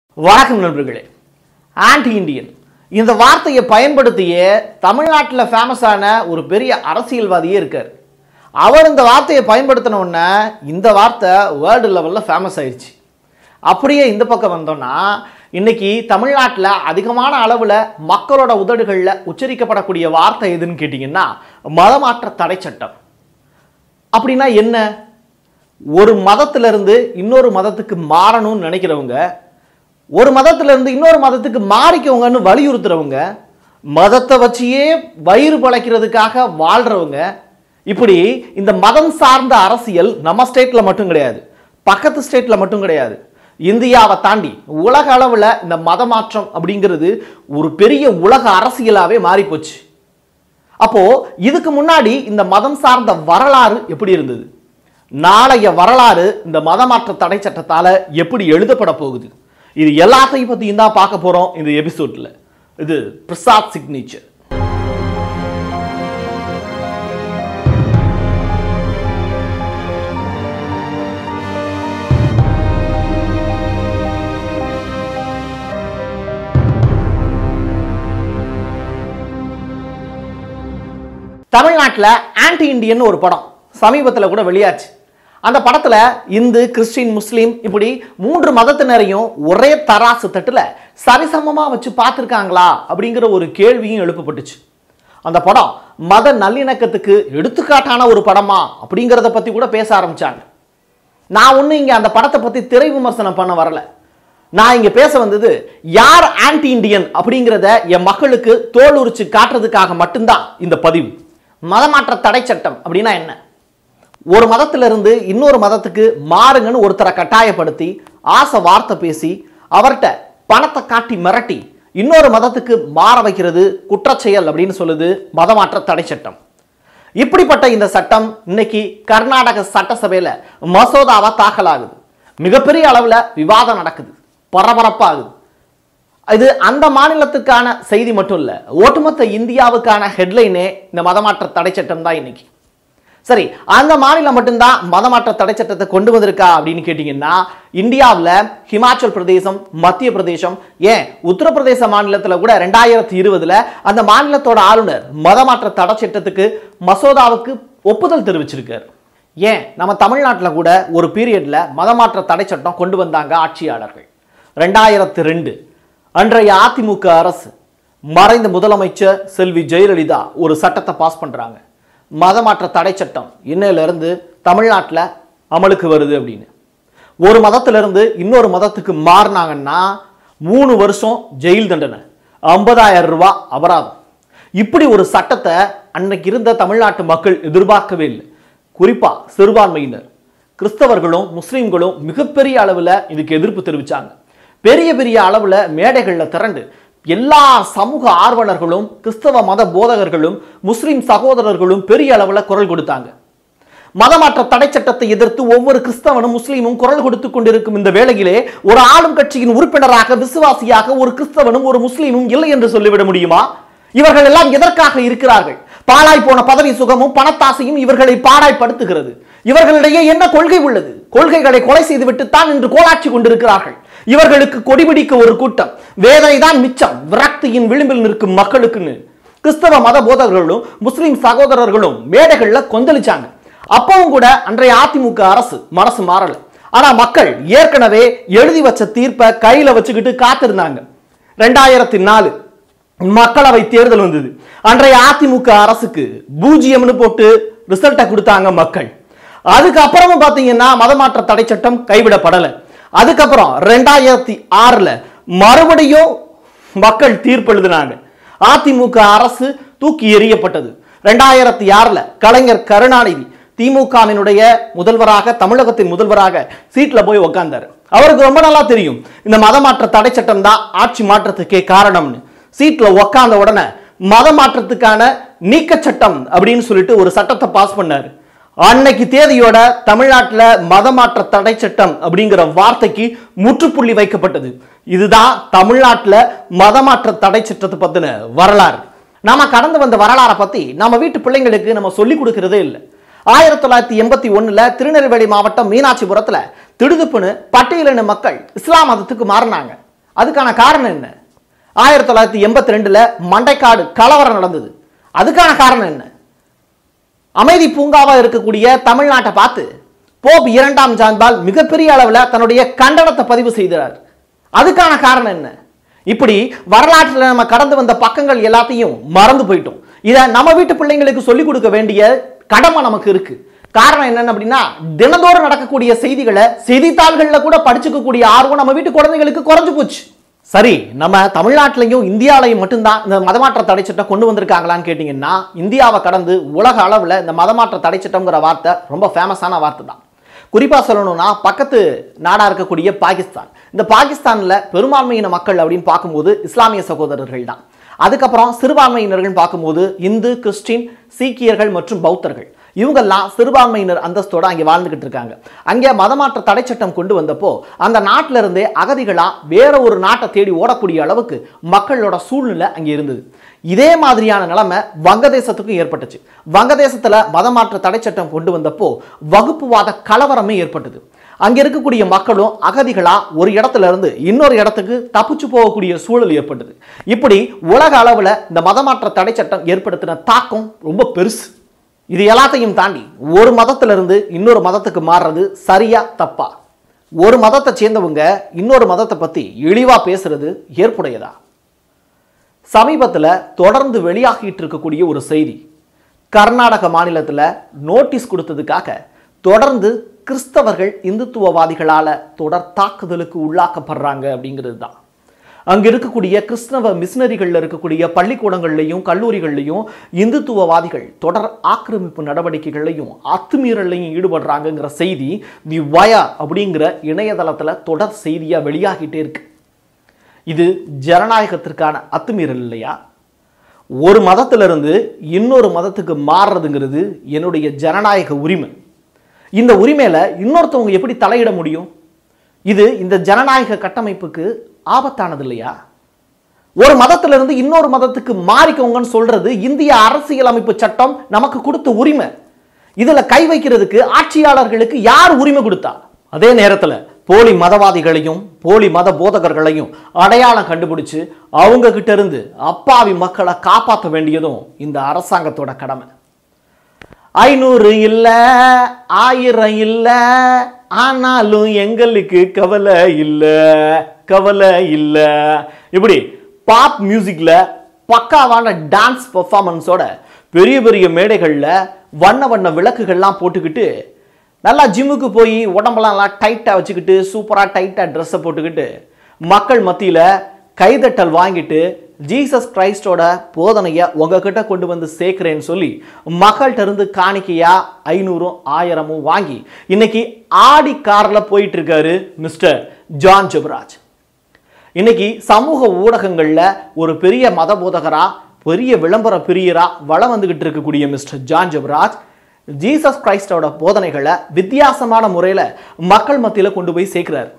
வணக்கம் நண்பர்களே anti Indian இந்த வார்த்தையை பயன்படுத்திய தமிழ்நாட்டில் ஃபேமஸான ஒரு பெரிய அரசியல்வாதியே இருக்கார் அவர் இந்த வார்த்தையை பயன்படுத்தின உடனே இந்த வார்த்தை வேர்ல்டு லெவலில் ஃபேமஸ் ஆயிடுச்சு அப்படியே இந்த பக்கம் வந்தோம்னா இன்னைக்கு தமிழ்நாட்டில் அதிகமான அளவில் மக்களோட உதடுகளில் உச்சரிக்கப்படக்கூடிய வார்த்தை எதுன்னு கேட்டிங்கன்னா மதமாற்ற தடை சட்டம் அப்படின்னா என்ன ஒரு மதத்திலிருந்து இன்னொரு மதத்துக்கு மாறணும்னு நினைக்கிறவங்க ஒரு மதத்திலிருந்து இன்னொரு மதத்துக்கு மாறிக்கவங்கன்னு வலியுறுத்துறவங்க மதத்தை வச்சியே வயிறு பழைக்கிறதுக்காக வாழ்றவங்க இப்படி இந்த மதம் சார்ந்த அரசியல் நம்ம ஸ்டேட்ல மட்டும் கிடையாது பக்கத்து ஸ்டேட்ல மட்டும் கிடையாது இந்தியாவை தாண்டி உலக அளவில் இந்த மத மாற்றம் அப்படிங்கிறது ஒரு பெரிய உலக அரசியலாவே மாறி போச்சு அப்போ இதுக்கு முன்னாடி இந்த மதம் சார்ந்த வரலாறு எப்படி இருந்தது நாளைய வரலாறு இந்த மதமாற்ற தடை சட்டத்தால எப்படி எழுதப்பட போகுது இது எல்லாத்தையும் பத்தியும் தான் பார்க்க போறோம் இந்த எபிசோட்ல இது பிரசாத் சிக்னேச்சர் தமிழ்நாட்டில் ஆன்டி இண்டியன் ஒரு படம் சமீபத்தில் கூட வெளியாச்சு அந்த படத்தில் இந்து கிறிஸ்டின் முஸ்லீம் இப்படி மூன்று மதத்தினரையும் ஒரே தராசு தட்டில் சரிசமமாக வச்சு பார்த்துருக்காங்களா அப்படிங்கிற ஒரு கேள்வியும் எழுப்பப்பட்டுச்சு அந்த படம் மத நல்லிணக்கத்துக்கு எடுத்துக்காட்டான ஒரு படமா அப்படிங்கிறத பற்றி கூட பேச ஆரம்பிச்சாங்க நான் ஒன்றும் இங்கே அந்த படத்தை பற்றி திரை விமர்சனம் பண்ண வரல நான் இங்கே பேச வந்தது யார் ஆன்டி இண்டியன் அப்படிங்கிறத என் மக்களுக்கு தோல் உரிச்சு காட்டுறதுக்காக மட்டும்தான் இந்த பதிவு மதமாற்ற தடை சட்டம் அப்படின்னா என்ன ஒரு மதத்திலிருந்து இன்னொரு மதத்துக்கு மாறுங்கன்னு ஒருத்தரை கட்டாயப்படுத்தி ஆசை வார்த்தை பேசி அவர்கிட்ட பணத்தை காட்டி மிரட்டி இன்னொரு மதத்துக்கு மாற வைக்கிறது குற்றச்செயல் அப்படின்னு சொல்லுது மதமாற்ற தடை சட்டம் இப்படிப்பட்ட இந்த சட்டம் இன்னைக்கு கர்நாடக சட்டசபையில் மசோதாவா தாக்கலாகுது மிகப்பெரிய அளவில் விவாதம் நடக்குது பரபரப்பாகுது இது அந்த மாநிலத்துக்கான செய்தி மட்டும் இல்லை ஒட்டுமொத்த இந்தியாவுக்கான ஹெட்லைனே இந்த மதமாற்ற தடை சட்டம் தான் இன்னைக்கு சரி அந்த மாநிலம் மட்டும்தான் மதமாற்ற தடை சட்டத்தை கொண்டு வந்திருக்கா அப்படின்னு கேட்டிங்கன்னா இந்தியாவில் ஹிமாச்சல் பிரதேசம் மத்திய பிரதேசம் ஏன் உத்தரப்பிரதேச மாநிலத்தில் கூட ரெண்டாயிரத்தி இருபதுல அந்த மாநிலத்தோட ஆளுநர் மதமாற்ற தடை சட்டத்துக்கு மசோதாவுக்கு ஒப்புதல் தெரிவிச்சிருக்காரு ஏன் நம்ம தமிழ்நாட்டில் கூட ஒரு பீரியட்ல மதமாற்ற தடை சட்டம் கொண்டு வந்தாங்க ஆட்சியாளர்கள் ரெண்டாயிரத்து ரெண்டு அன்றைய அதிமுக அரசு மறைந்த முதலமைச்சர் செல்வி ஜெயலலிதா ஒரு சட்டத்தை பாஸ் பண்றாங்க மதமாற்ற தடை சட்டம் இன்னையிலிருந்து தமிழ்நாட்டில் அமலுக்கு வருது அப்படின்னு ஒரு மதத்திலிருந்து இன்னொரு மதத்துக்கு மாறினாங்கன்னா மூணு வருஷம் ஜெயில் தண்டனை ஐம்பதாயிரம் ரூபாய் அபராதம் இப்படி ஒரு சட்டத்தை அன்னைக்கு இருந்த தமிழ்நாட்டு மக்கள் எதிர்பார்க்கவே இல்லை குறிப்பா சிறுபான்மையினர் கிறிஸ்தவர்களும் முஸ்லீம்களும் மிகப்பெரிய அளவில் இதுக்கு எதிர்ப்பு தெரிவிச்சாங்க பெரிய பெரிய அளவில் மேடைகளில் திரண்டு எல்லா சமூக ஆர்வலர்களும் கிறிஸ்தவ மத போதகர்களும் முஸ்லிம் சகோதரர்களும் பெரிய அளவில் குரல் கொடுத்தாங்க மதமாற்ற தடை சட்டத்தை எதிர்த்து ஒவ்வொரு கிறிஸ்தவனும் முஸ்லீமும் குரல் கொடுத்து கொண்டிருக்கும் இந்த வேளையிலே ஒரு ஆளும் கட்சியின் உறுப்பினராக விசுவாசியாக ஒரு கிறிஸ்தவனும் ஒரு முஸ்லீமும் இல்லை என்று சொல்லிவிட முடியுமா இவர்கள் எல்லாம் எதற்காக இருக்கிறார்கள் பாழாய் போன பதவி சுகமும் பணத்தாசையும் இவர்களை பாடாய்ப்படுத்துகிறது இவர்களிடையே என்ன கொள்கை உள்ளது கொள்கைகளை கொலை செய்துவிட்டு தான் இன்று கோலாட்சி கொண்டிருக்கிறார்கள் இவர்களுக்கு கொடிபிடிக்க ஒரு கூட்டம் வேதனை தான் மிச்சம் விரக்தியின் விளிம்பில் நிற்கும் மக்களுக்குன்னு கிறிஸ்தவ மத போதகர்களும் முஸ்லிம் சகோதரர்களும் மேடைகள்ல கொந்தளிச்சாங்க அப்பவும் கூட அன்றைய அதிமுக அரசு மனசு மாறல ஆனா மக்கள் ஏற்கனவே எழுதி வச்ச தீர்ப்பை கையில வச்சுக்கிட்டு காத்திருந்தாங்க ரெண்டாயிரத்தி நாலு மக்களவை தேர்தல் வந்தது அன்றைய அதிமுக அரசுக்கு பூஜ்ஜியம்னு போட்டு ரிசல்ட்டை கொடுத்தாங்க மக்கள் அதுக்கப்புறமும் பார்த்தீங்கன்னா மதமாற்ற தடை சட்டம் கைவிடப்படல அதுக்கப்புறம் ரெண்டாயிரத்தி ஆறுல மறுபடியும் மக்கள் தீர்ப்பு எழுதினாங்க அதிமுக அரசு தூக்கி எறியப்பட்டது ரெண்டாயிரத்தி ஆறுல கலைஞர் கருணாநிதி திமுகவினுடைய முதல்வராக தமிழகத்தின் முதல்வராக சீட்ல போய் உக்காந்தாரு அவருக்கு ரொம்ப நல்லா தெரியும் இந்த மதமாற்ற தடை சட்டம் தான் ஆட்சி மாற்றத்துக்கே காரணம்னு சீட்ல உக்காந்த உடனே மத மாற்றத்துக்கான நீக்க சட்டம் அப்படின்னு சொல்லிட்டு ஒரு சட்டத்தை பாஸ் பண்ணாரு அன்னைக்கு தேதியோட தமிழ்நாட்டில் மதமாற்ற தடை சட்டம் அப்படிங்கிற வார்த்தைக்கு முற்றுப்புள்ளி வைக்கப்பட்டது இதுதான் தமிழ்நாட்டில் மதமாற்ற தடை சட்டத்தை பத்தின வரலாறு நாம கடந்து வந்த வரலாறை பத்தி நம்ம வீட்டு பிள்ளைங்களுக்கு நம்ம சொல்லி கொடுக்கறதே இல்லை ஆயிரத்தி தொள்ளாயிரத்தி எண்பத்தி ஒண்ணுல திருநெல்வேலி மாவட்டம் மீனாட்சிபுரத்துல திடுதுப்புன்னு பட்டியலின மக்கள் இஸ்லாம் மதத்துக்கு மாறினாங்க அதுக்கான காரணம் என்ன ஆயிரத்தி தொள்ளாயிரத்தி எண்பத்தி ரெண்டுல மண்டைக்காடு கலவரம் நடந்தது அதுக்கான காரணம் என்ன அமைதி பூங்காவா இருக்கக்கூடிய தமிழ்நாட்டை பார்த்து போப் இரண்டாம் ஜான்பால் மிகப்பெரிய அளவில் தன்னுடைய கண்டனத்தை பதிவு செய்தார் அதுக்கான காரணம் என்ன இப்படி வரலாற்றில் நம்ம கடந்து வந்த பக்கங்கள் எல்லாத்தையும் மறந்து போயிட்டோம் இதை நம்ம வீட்டு பிள்ளைங்களுக்கு சொல்லிக் கொடுக்க வேண்டிய கடமை நமக்கு இருக்கு காரணம் என்னன்னு அப்படின்னா தினந்தோறும் நடக்கக்கூடிய செய்திகளை செய்தித்தாள்களில் கூட படிச்சுக்கக்கூடிய ஆர்வம் நம்ம வீட்டு குழந்தைகளுக்கு குறைஞ்சு போச்சு சரி நம்ம தமிழ்நாட்டிலையும் இந்தியாவிலையும் மட்டும்தான் இந்த மதமாற்ற தடை சட்டம் கொண்டு வந்திருக்காங்களான்னு கேட்டிங்கன்னா இந்தியாவை கடந்து உலக அளவில் இந்த மதமாற்ற தடை சட்டம்ங்கிற வார்த்தை ரொம்ப ஃபேமஸான வார்த்தை தான் குறிப்பாக சொல்லணும்னா பக்கத்து நாடாக இருக்கக்கூடிய பாகிஸ்தான் இந்த பாகிஸ்தானில் பெரும்பான்மையின மக்கள் அப்படின்னு பார்க்கும்போது இஸ்லாமிய சகோதரர்கள் தான் அதுக்கப்புறம் சிறுபான்மையினர்கள் பார்க்கும்போது இந்து கிறிஸ்டின் சீக்கியர்கள் மற்றும் பௌத்தர்கள் இவங்கெல்லாம் சிறுபான்மையினர் அந்தஸ்தோட அங்கே வாழ்ந்துகிட்டு இருக்காங்க அங்கே மதமாற்ற தடை சட்டம் கொண்டு வந்தப்போ அந்த நாட்டில இருந்தே அகதிகளா வேற ஒரு நாட்டை தேடி ஓடக்கூடிய அளவுக்கு மக்களோட சூழ்நிலை அங்கே இருந்தது இதே மாதிரியான நிலைமை வங்கதேசத்துக்கும் ஏற்பட்டுச்சு வங்கதேசத்துல மதமாற்ற தடை சட்டம் கொண்டு வந்தப்போ வகுப்புவாத கலவரமே ஏற்பட்டது அங்க இருக்கக்கூடிய மக்களும் அகதிகளா ஒரு இடத்துல இருந்து இன்னொரு இடத்துக்கு தப்பிச்சு போகக்கூடிய சூழல் ஏற்பட்டது இப்படி உலக அளவுல இந்த மதமாற்ற தடை சட்டம் ஏற்படுத்தின தாக்கம் ரொம்ப பெருசு இது எல்லாத்தையும் தாண்டி ஒரு மதத்துல இருந்து இன்னொரு மதத்துக்கு மாறுறது சரியா தப்பா ஒரு மதத்தை சேர்ந்தவங்க இன்னொரு மதத்தை பத்தி இழிவா பேசுறது ஏற்புடையதா சமீபத்தில் தொடர்ந்து வெளியாகிட்டு இருக்கக்கூடிய ஒரு செய்தி கர்நாடக மாநிலத்தில் நோட்டீஸ் கொடுத்ததுக்காக தொடர்ந்து கிறிஸ்தவர்கள் இந்துத்துவவாதிகளால் தொடர் தாக்குதலுக்கு உள்ளாக்கப்படுறாங்க அப்படிங்கிறது தான் அங்கே இருக்கக்கூடிய கிறிஸ்தவ மிஷினரிகளில் இருக்கக்கூடிய பள்ளிக்கூடங்கள்லையும் கல்லூரிகள்லையும் இந்துத்துவவாதிகள் தொடர் ஆக்கிரமிப்பு நடவடிக்கைகள்லையும் அத்துமீறலையும் ஈடுபடுறாங்கங்கிற செய்தி தி வயா அப்படிங்கிற இணையதளத்தில் தொடர் செய்தியாக வெளியாகிட்டே இருக்கு இது ஜனநாயகத்திற்கான அத்துமீறல் இல்லையா ஒரு மதத்திலிருந்து இன்னொரு மதத்துக்கு மாறுறதுங்கிறது என்னுடைய ஜனநாயக உரிமை இந்த உரிமையில இன்னொருத்தவங்க எப்படி தலையிட முடியும் இது இந்த ஜனநாயக கட்டமைப்புக்கு ஆபத்தானது இல்லையா ஒரு மதத்திலிருந்து இன்னொரு மதத்துக்கு மாறிக்கோங்கன்னு சொல்றது இந்திய அரசியலமைப்பு சட்டம் நமக்கு கொடுத்த உரிமை இதுல கை வைக்கிறதுக்கு ஆட்சியாளர்களுக்கு யார் உரிமை கொடுத்தா அதே நேரத்துல போலி மதவாதிகளையும் போலி மத போதகர்களையும் அடையாளம் கண்டுபிடிச்சு அவங்க கிட்ட இருந்து அப்பாவி மக்களை காப்பாற்ற வேண்டியதும் இந்த அரசாங்கத்தோட கடமை ஐநூறு இல்ல ஆயிரம் இல்ல ஆனாலும் எங்களுக்கு கவலை இல்ல கவலை இல்ல இப்படி பாப் மியூசிக்ல பக்காவான டான்ஸ் பெர்ஃபார்மன்ஸோட பெரிய பெரிய மேடைகள்ல வண்ண வண்ண விளக்குகள்லாம் போட்டுக்கிட்டு நல்லா ஜிம்முக்கு போய் உடம்பெல்லாம் நல்லா டைட்டாக வச்சுக்கிட்டு சூப்பராக டைட்டாக ட்ரெஸ்ஸை போட்டுக்கிட்டு மக்கள் மத்தியில் கைதட்டல் வாங்கிட்டு ஜீசஸ் கிரைஸ்டோட போதனையை உங்ககிட்ட கொண்டு வந்து சேர்க்கிறேன்னு சொல்லி மக்கள்கிட்ட இருந்து காணிக்கையா ஐநூறும் ஆயிரமும் வாங்கி இன்னைக்கு ஆடி காரில் போயிட்டு இருக்காரு மிஸ்டர் ஜான் ஜெபராஜ் இன்னைக்கு சமூக ஊடகங்களில் ஒரு பெரிய மத போதகரா பெரிய விளம்பர பிரியரா வளம் வந்துகிட்டு இருக்கக்கூடிய மிஸ்டர் ஜான் ஜெபராஜ் ஜீசஸ் கிரைஸ்டோட போதனைகளை வித்தியாசமான முறையில் மக்கள் மத்தியில் கொண்டு போய் சேர்க்கிறார்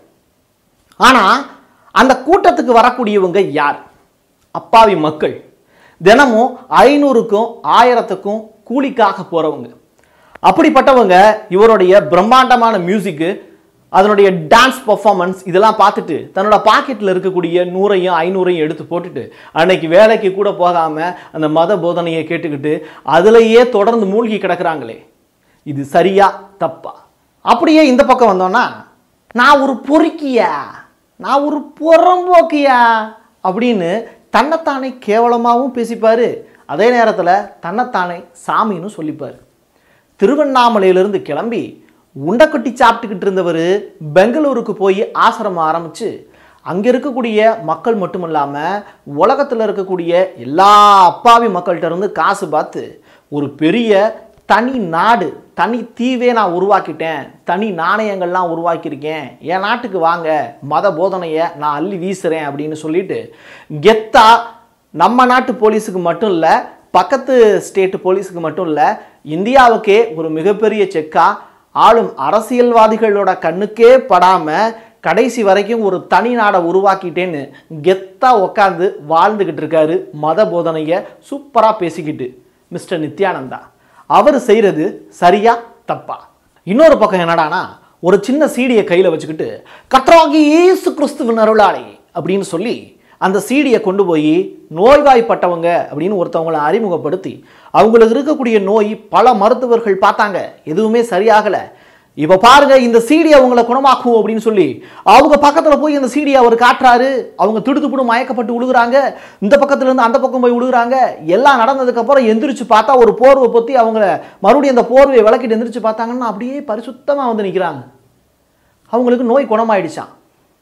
ஆனால் அந்த கூட்டத்துக்கு வரக்கூடியவங்க யார் அப்பாவி மக்கள் தினமும் ஐநூறுக்கும் ஆயிரத்துக்கும் கூலிக்காக போகிறவங்க அப்படிப்பட்டவங்க இவருடைய பிரம்மாண்டமான மியூசிக்கு அதனுடைய டான்ஸ் பர்ஃபார்மன்ஸ் இதெல்லாம் பார்த்துட்டு தன்னோட பாக்கெட்டில் இருக்கக்கூடிய நூறையும் ஐநூறையும் எடுத்து போட்டுட்டு அன்னைக்கு வேலைக்கு கூட போகாமல் அந்த மத போதனையை கேட்டுக்கிட்டு அதுலேயே தொடர்ந்து மூழ்கி கிடக்குறாங்களே இது சரியா தப்பா அப்படியே இந்த பக்கம் வந்தோன்னா நான் ஒரு பொறுக்கியா நான் ஒரு புறம்போக்கியா அப்படின்னு தன்னைத்தானே கேவலமாகவும் பேசிப்பார் அதே நேரத்தில் தன்னைத்தானே சாமின்னு சொல்லிப்பார் திருவண்ணாமலையிலிருந்து கிளம்பி உண்டக்கொட்டி சாப்பிட்டுக்கிட்டு இருந்தவர் பெங்களூருக்கு போய் ஆசிரமம் ஆரம்பித்து அங்கே இருக்கக்கூடிய மக்கள் மட்டும் இல்லாமல் உலகத்தில் இருக்கக்கூடிய எல்லா அப்பாவி மக்கள்கிட்ட இருந்து காசு பார்த்து ஒரு பெரிய தனி நாடு தனி தீவே நான் உருவாக்கிட்டேன் தனி நாணயங்கள்லாம் உருவாக்கியிருக்கேன் என் நாட்டுக்கு வாங்க மத போதனையை நான் அள்ளி வீசுகிறேன் அப்படின்னு சொல்லிட்டு கெத்தா நம்ம நாட்டு போலீஸுக்கு மட்டும் இல்லை பக்கத்து ஸ்டேட் போலீஸுக்கு மட்டும் இல்லை இந்தியாவுக்கே ஒரு மிகப்பெரிய செக்கா ஆளும் அரசியல்வாதிகளோட கண்ணுக்கே படாமல் கடைசி வரைக்கும் ஒரு தனி நாடை உருவாக்கிட்டேன்னு கெத்தா உட்காந்து வாழ்ந்துக்கிட்டு இருக்காரு மத போதனையை சூப்பராக பேசிக்கிட்டு மிஸ்டர் நித்யானந்தா அவர் செய்கிறது சரியா தப்பா இன்னொரு பக்கம் என்னடானா ஒரு சின்ன சீடியை கையில் வச்சுக்கிட்டு கத்ராகி இயேசு கிறிஸ்துவின் அருளாளி அப்படின்னு சொல்லி அந்த சீடியை கொண்டு போய் நோய்வாய்ப்பட்டவங்க அப்படின்னு ஒருத்தவங்களை அறிமுகப்படுத்தி அவங்களுக்கு இருக்கக்கூடிய நோய் பல மருத்துவர்கள் பார்த்தாங்க எதுவுமே சரியாகலை இப்போ பாருங்க இந்த சீடி அவங்கள குணமாக்கும் அப்படின்னு சொல்லி அவங்க பக்கத்தில் போய் இந்த சீடியை அவர் காட்டுறாரு அவங்க திடுத்துப்புடு மயக்கப்பட்டு விழுகுறாங்க இந்த பக்கத்துல இருந்து அந்த பக்கம் போய் விழுகுறாங்க எல்லாம் நடந்ததுக்கப்புறம் எந்திரிச்சு பார்த்தா ஒரு போர்வை பொத்தி அவங்கள மறுபடியும் அந்த போர்வையை விளக்கிட்டு எந்திரிச்சு பார்த்தாங்கன்னா அப்படியே பரிசுத்தமாக வந்து நிற்கிறாங்க அவங்களுக்கு நோய் குணமாயிடுச்சான்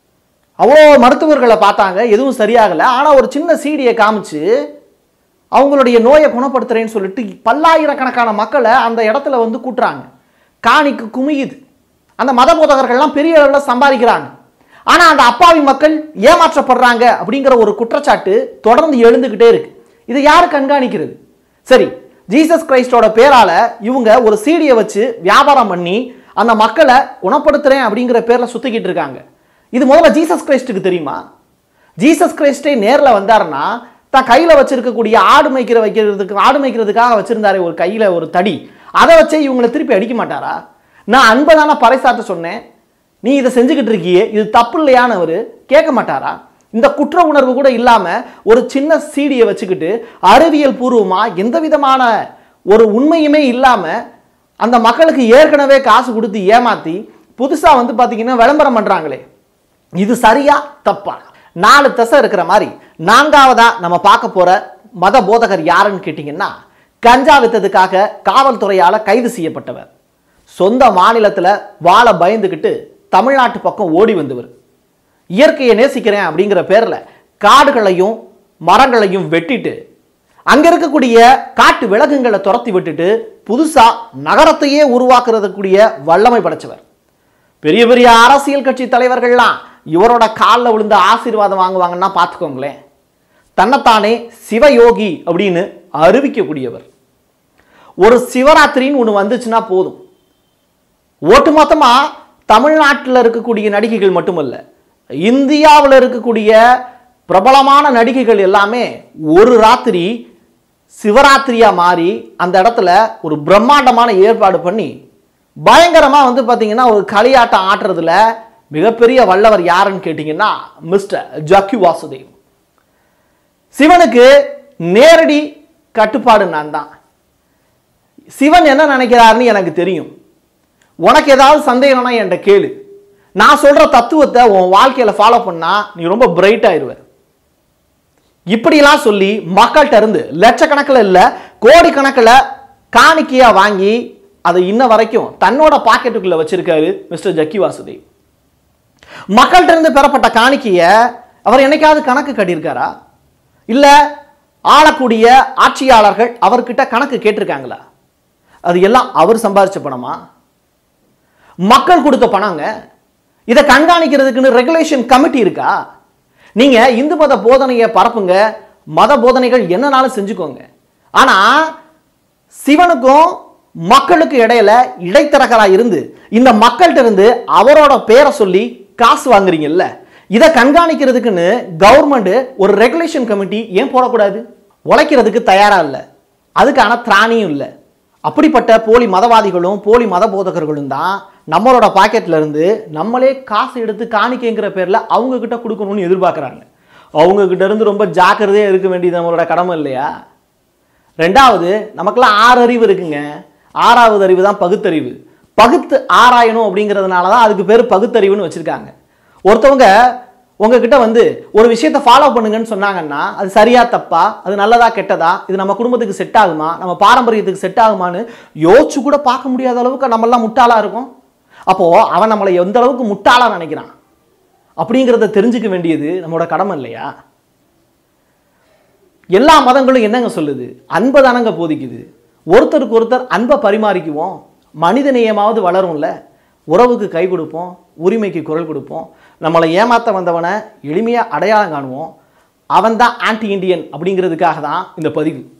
அவ்வளோ மருத்துவர்களை பார்த்தாங்க எதுவும் சரியாகலை ஆனால் ஒரு சின்ன சீடியை காமிச்சு அவங்களுடைய நோயை குணப்படுத்துறேன்னு சொல்லிட்டு பல்லாயிரக்கணக்கான மக்களை அந்த இடத்துல வந்து கூட்டுறாங்க காணிக்கு குமியுது அந்த மத போதகர்கள்லாம் பெரிய அளவில் சம்பாதிக்கிறாங்க ஆனால் அந்த அப்பாவி மக்கள் ஏமாற்றப்படுறாங்க அப்படிங்கிற ஒரு குற்றச்சாட்டு தொடர்ந்து எழுந்துக்கிட்டே இருக்கு இதை யார் கண்காணிக்கிறது சரி ஜீசஸ் கிரைஸ்டோட பேரால இவங்க ஒரு சீடியை வச்சு வியாபாரம் பண்ணி அந்த மக்களை குணப்படுத்துறேன் அப்படிங்கிற பேரில் சுத்திக்கிட்டு இருக்காங்க இது முதல்ல ஜீசஸ் கிரைஸ்டுக்கு தெரியுமா ஜீசஸ் கிரைஸ்டே நேரில் வந்தாருன்னா தான் கையில் வச்சிருக்கக்கூடிய ஆடு மேய்க்கிற வைக்கிறதுக்கு ஆடு மேய்க்கிறதுக்காக வச்சிருந்தாரே ஒரு கையில் ஒரு தடி அதை வச்சே இவங்களை திருப்பி அடிக்க மாட்டாரா நான் அன்பதான பறைசாற்ற சொன்னேன் நீ இதை செஞ்சுக்கிட்டு இருக்கியே இது தப்பு இல்லையானவர் கேட்க மாட்டாரா இந்த குற்ற உணர்வு கூட இல்லாமல் ஒரு சின்ன சீடியை வச்சுக்கிட்டு அறிவியல் பூர்வமாக எந்த விதமான ஒரு உண்மையுமே இல்லாமல் அந்த மக்களுக்கு ஏற்கனவே காசு கொடுத்து ஏமாற்றி புதுசாக வந்து பார்த்தீங்கன்னா விளம்பரம் பண்ணுறாங்களே இது சரியா தப்பா நாலு தசை இருக்கிற மாதிரி நான்காவதா நம்ம பார்க்க போற மத போதகர் யாருன்னு கேட்டிங்கன்னா கஞ்சா வித்ததுக்காக காவல்துறையால கைது செய்யப்பட்டவர் சொந்த மாநிலத்தில் வாழ பயந்துக்கிட்டு தமிழ்நாட்டு பக்கம் ஓடி வந்தவர் இயற்கையை நேசிக்கிறேன் அப்படிங்கிற பேரில் காடுகளையும் மரங்களையும் வெட்டிட்டு அங்க இருக்கக்கூடிய காட்டு விலங்குகளை துரத்தி விட்டுட்டு புதுசா நகரத்தையே உருவாக்குறதுக்கூடிய வல்லமை படைச்சவர் பெரிய பெரிய அரசியல் கட்சி தலைவர்கள்லாம் இவரோட காலில் விழுந்து ஆசீர்வாதம் வாங்குவாங்கன்னா பார்த்துக்கோங்களேன் தன்னைத்தானே சிவயோகி அப்படின்னு அறிவிக்கக்கூடியவர் ஒரு சிவராத்திரின்னு ஒன்று வந்துச்சுன்னா போதும் ஒட்டுமொத்தமா தமிழ்நாட்டில் இருக்கக்கூடிய நடிகைகள் மட்டுமல்ல இந்தியாவில் இருக்கக்கூடிய பிரபலமான நடிகைகள் எல்லாமே ஒரு ராத்திரி சிவராத்திரியா மாறி அந்த இடத்துல ஒரு பிரம்மாண்டமான ஏற்பாடு பண்ணி பயங்கரமா வந்து பார்த்தீங்கன்னா ஒரு களியாட்டம் ஆட்டுறதுல மிகப்பெரிய வல்லவர் யாருன்னு கேட்டிங்கன்னா மிஸ்டர் ஜக்கி வாசுதேவ் சிவனுக்கு நேரடி கட்டுப்பாடு நான் தான் சிவன் என்ன நினைக்கிறாருன்னு எனக்கு தெரியும் உனக்கு ஏதாவது சந்தேகம்னா என்கிட்ட கேளு நான் சொல்ற தத்துவத்தை உன் வாழ்க்கையில ஃபாலோ பண்ணா நீ ரொம்ப பிரைட் ஆயிருவ இப்படிலாம் சொல்லி மக்கள்கிட்ட இருந்து லட்சக்கணக்கில் இல்லை கோடிக்கணக்கில் காணிக்கையா வாங்கி அதை இன்ன வரைக்கும் தன்னோட பாக்கெட்டுக்குள்ள வச்சிருக்காரு மிஸ்டர் ஜக்கி வாசுதேவ் மக்கள்கிட்ட இருந்து பெறப்பட்ட காணிக்கைய அவர் என்னைக்காவது கணக்கு கட்டியிருக்காரா இல்ல ஆளக்கூடிய ஆட்சியாளர்கள் அவர்கிட்ட கணக்கு கேட்டிருக்காங்களா அது எல்லாம் அவர் சம்பாதிச்ச பணமா மக்கள் கொடுத்த பணங்க இதை கண்காணிக்கிறதுக்குன்னு ரெகுலேஷன் கமிட்டி இருக்கா நீங்க இந்து மத போதனையை பரப்புங்க மத போதனைகள் என்னனாலும் செஞ்சுக்கோங்க ஆனா சிவனுக்கும் மக்களுக்கு இடையில இடைத்தரகரா இருந்து இந்த மக்கள்கிட்ட இருந்து அவரோட பேரை சொல்லி காசு வாங்குறீங்கல்ல இதை கண்காணிக்கிறதுக்குன்னு கவர்மெண்ட் ஒரு ரெகுலேஷன் கமிட்டி ஏன் போடக்கூடாது உழைக்கிறதுக்கு தயாரா இல்லை அதுக்கான திராணியும் இல்லை அப்படிப்பட்ட போலி மதவாதிகளும் போலி மத போதகர்களும் தான் நம்மளோட பாக்கெட்ல இருந்து நம்மளே காசு எடுத்து காணிக்கைங்கிற பேர்ல அவங்க கிட்ட கொடுக்கணும்னு எதிர்பார்க்குறாங்க அவங்க கிட்ட இருந்து ரொம்ப ஜாக்கிரதையா இருக்க வேண்டியது நம்மளோட கடமை இல்லையா ரெண்டாவது நமக்கெல்லாம் ஆறு அறிவு இருக்குங்க ஆறாவது அறிவு தான் பகுத்தறிவு பகுத்து ஆராயணும் அப்படிங்கிறதுனால தான் அதுக்கு பேர் பகுத்தறிவுன்னு வச்சிருக்காங்க ஒருத்தவங்க உங்ககிட்ட வந்து ஒரு விஷயத்தை ஃபாலோ பண்ணுங்கன்னு சொன்னாங்கன்னா அது சரியா தப்பா அது நல்லதா கெட்டதா இது நம்ம குடும்பத்துக்கு செட் ஆகுமா நம்ம பாரம்பரியத்துக்கு செட் ஆகுமான்னு யோசிச்சு கூட பார்க்க முடியாத அளவுக்கு நம்மெல்லாம் முட்டாளா இருக்கும் அப்போ அவன் நம்மளை எந்த அளவுக்கு முட்டாளா நினைக்கிறான் அப்படிங்கிறத தெரிஞ்சுக்க வேண்டியது நம்மளோட கடமை இல்லையா எல்லா மதங்களும் என்னங்க சொல்லுது அன்பை தானங்க போதிக்குது ஒருத்தருக்கு ஒருத்தர் அன்பை பரிமாறிக்குவோம் மனித நேயமாவது வளரும்ல உறவுக்கு கை கொடுப்போம் உரிமைக்கு குரல் கொடுப்போம் நம்மளை ஏமாத்த வந்தவனை எளிமையாக அடையாளம் காணுவோம் அவன் தான் ஆன்டி இண்டியன் அப்படிங்கிறதுக்காக தான் இந்த பதிவு